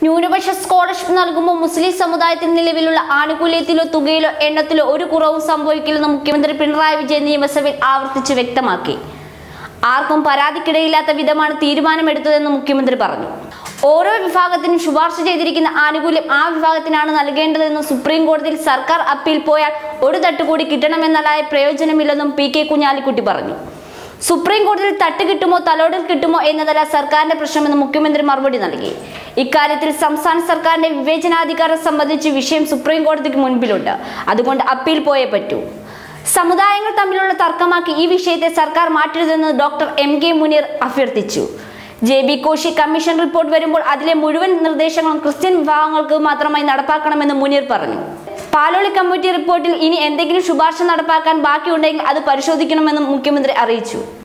ന്യൂനപക്ഷ സ്കോളർഷിപ്പ് നൽകുമ്പോൾ മുസ്ലിം സമുദായത്തിന് നിലവിലുള്ള ആനുകൂല്യത്തിലോ തുകയിലോ എണ്ണത്തിലോ ഒരു കുറവും സംഭവിക്കില്ലെന്ന് മുഖ്യമന്ത്രി പിണറായി വിജയൻ നിയമസഭയിൽ ആവർത്തിച്ച് വ്യക്തമാക്കി ആർക്കും പരാതിക്കിടയില്ലാത്ത വിധമാണ് തീരുമാനമെടുത്തതെന്ന് മുഖ്യമന്ത്രി പറഞ്ഞു ഓരോ വിഭാഗത്തിനും ശുപാർശ ചെയ്തിരിക്കുന്ന ആനുകൂല്യം ആ വിഭാഗത്തിനാണ് നൽകേണ്ടതെന്ന് സുപ്രീം കോടതിയിൽ സർക്കാർ അപ്പീൽ പോയാൽ ഒരു തട്ടുകൂടി കിട്ടണമെന്നല്ലാതെ പ്രയോജനമില്ലെന്നും പി കെ കുഞ്ഞാലിക്കുട്ടി പറഞ്ഞു സുപ്രീം കോടതിയിൽ തട്ട് കിട്ടുമോ തലോടൽ കിട്ടുമോ എന്നതല്ല സർക്കാരിന്റെ പ്രശ്നമെന്ന് മുഖ്യമന്ത്രി മറുപടി നൽകി ഇക്കാര്യത്തിൽ സംസ്ഥാന സർക്കാരിന്റെ വിവേചനാധികാരം സംബന്ധിച്ച് വിഷയം സുപ്രീം കോടതിക്ക് മുൻപിലുണ്ട് അതുകൊണ്ട് അപ്പീൽ പോയേ പറ്റൂ സമുദായങ്ങൾ തമ്മിലുള്ള തർക്കമാക്കി ഈ വിഷയത്തെ സർക്കാർ മാറ്റരുതെന്ന് ഡോക്ടർ എം കെ മുനീർ അഭ്യർത്ഥിച്ചു J B Koshy commission report വരുമ്പോൾ അതിലെ മുഴുവൻ നിർദ്ദേശങ്ങളും ക്രിസ്ത്യൻ വിഭാഗങ്ങൾക്ക് മാത്രമായി നടപ്പാക്കണമെന്ന് മുനീർ പറഞ്ഞു പാലോളി കമ്മിറ്റി റിപ്പോർട്ടിൽ ഇനി എന്തെങ്കിലും ശുപാർശ നടപ്പാക്കാൻ ബാക്കിയുണ്ടെങ്കിൽ അത് പരിശോധിക്കണമെന്നും മുഖ്യമന്ത്രി അറിയിച്ചു